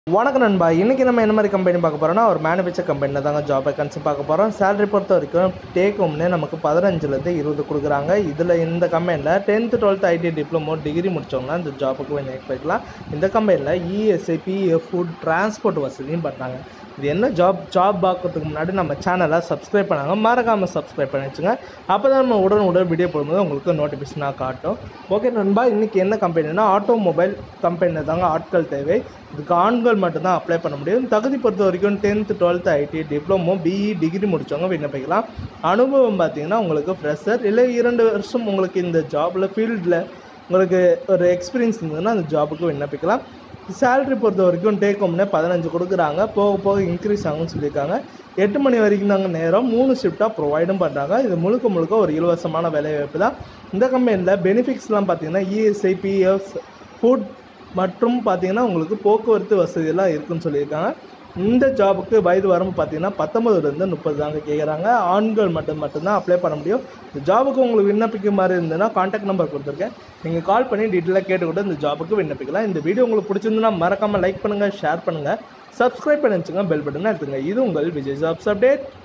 வணக்கம் நண்பா இன்றைக்கி நம்ம என்ன மாதிரி கம்பெனி பார்க்க போகிறோம்னா ஒரு மேனுஃபேக்சர் கம்பெனியில் தாங்க ஜாப் வேகன்சி பார்க்க போகிறோம் சேலரி பொறுத்த வரைக்கும் டேக் ஹோம்னே நமக்கு பதினஞ்சுலேருந்து இருபது கொடுக்குறாங்க இதில் இந்த கம்பெனியில் tenth twelfth IT diploma degree முடித்தவங்க இந்த ஜாப்புக்கு வேணும் போய்க்கலாம் இந்த கம்பெனியில் இஎஸ்ஐ பிஎஃப் ஃபுட் டிரான்ஸ்போர்ட் வசதியும் பண்ணுறாங்க இது என்ன ஜாப் ஜாப் பார்க்கறதுக்கு முன்னாடி நம்ம சேனலை சப்ஸ்கிரைப் பண்ணாங்க மறக்காமல் சப்ஸ்கிரைப் பண்ணி வச்சுங்க அப்போ தான் நம்ம உடனே உடனே வீடியோ போடும்போது உங்களுக்கு நோட்டிஃபிகேஷனாக காட்டும் ஓகே நண்பா இன்றைக்கி என்ன கம்பெனினா ஆட்டோமொபைல் கம்பெனியில் தாங்க ஆட்கள் தேவை இதுக்கு ஆண்கள் மட்டும்தான் அப்ளை பண்ண முடியும் தகுதி பொறுத்த வரைக்கும் tenth twelfth IT diploma BE degree முடித்தவங்க விண்ணப்பிக்கலாம் அனுபவம் பார்த்தீங்கன்னா உங்களுக்கு ஃப்ரெஷர் இல்லை இரண்டு வருஷம் உங்களுக்கு இந்த ஜாபில் ஃபீல்டில் உங்களுக்கு ஒரு எக்ஸ்பீரியன்ஸ் இருந்ததுன்னா அந்த ஜாபுக்கு விண்ணப்பிக்கலாம் சேலரி பொறுத்த வரைக்கும் டேக் ஹோம்னே பதினஞ்சு கொடுக்குறாங்க போக போக இன்க்ரீஸ் ஆகும்னு சொல்லியிருக்காங்க எட்டு மணி வரைக்கும் தாங்க நேரம் மூணு ஷிஃப்ட்டாக ப்ரொவைடும் பண்ணுறாங்க இது முழுக்க முழுக்க ஒரு இலவசமான வேலைவாய்ப்பு தான் இந்த கம்பெனியில் பெனிஃபிட்ஸ்லாம் பார்த்தீங்கன்னா இஎஸ்ஐ பிஎஃப் ஃபுட் மற்றும் பார்த்தீங்கன்னா உங்களுக்கு போக்குவரத்து வசதியெல்லாம் இருக்குன்னு சொல்லியிருக்காங்க இந்த ஜாபுக்கு வயது வரம்பு பார்த்தீங்கன்னா பத்தொம்பதுலேருந்து முப்பது தாங்க கேட்குறாங்க ஆண்கள் மட்டும் மட்டும்தான் அப்ளை பண்ண முடியும் இந்த ஜாபுக்கு உங்களுக்கு விண்ணப்பிக்க மாதிரி இருந்ததுன்னா காண்டாக்ட் நம்பர் கொடுத்துருக்கேன் நீங்கள் கால் பண்ணி டீட்டெயிலாக கேட்டுக்கிட்டு இந்த ஜாபுக்கு விண்ணப்பிக்கலாம் இந்த வீடியோ உங்களுக்கு பிடிச்சிருந்துன்னா மறக்காமல் லைக் பண்ணுங்கள் ஷேர் பண்ணுங்கள் சப்ஸ்கிரைப் பண்ணி வச்சுங்க பெல் பட்டன் எடுத்துங்க இது உங்கள் விஜய் ஜாப்ஸ் அப்டேட்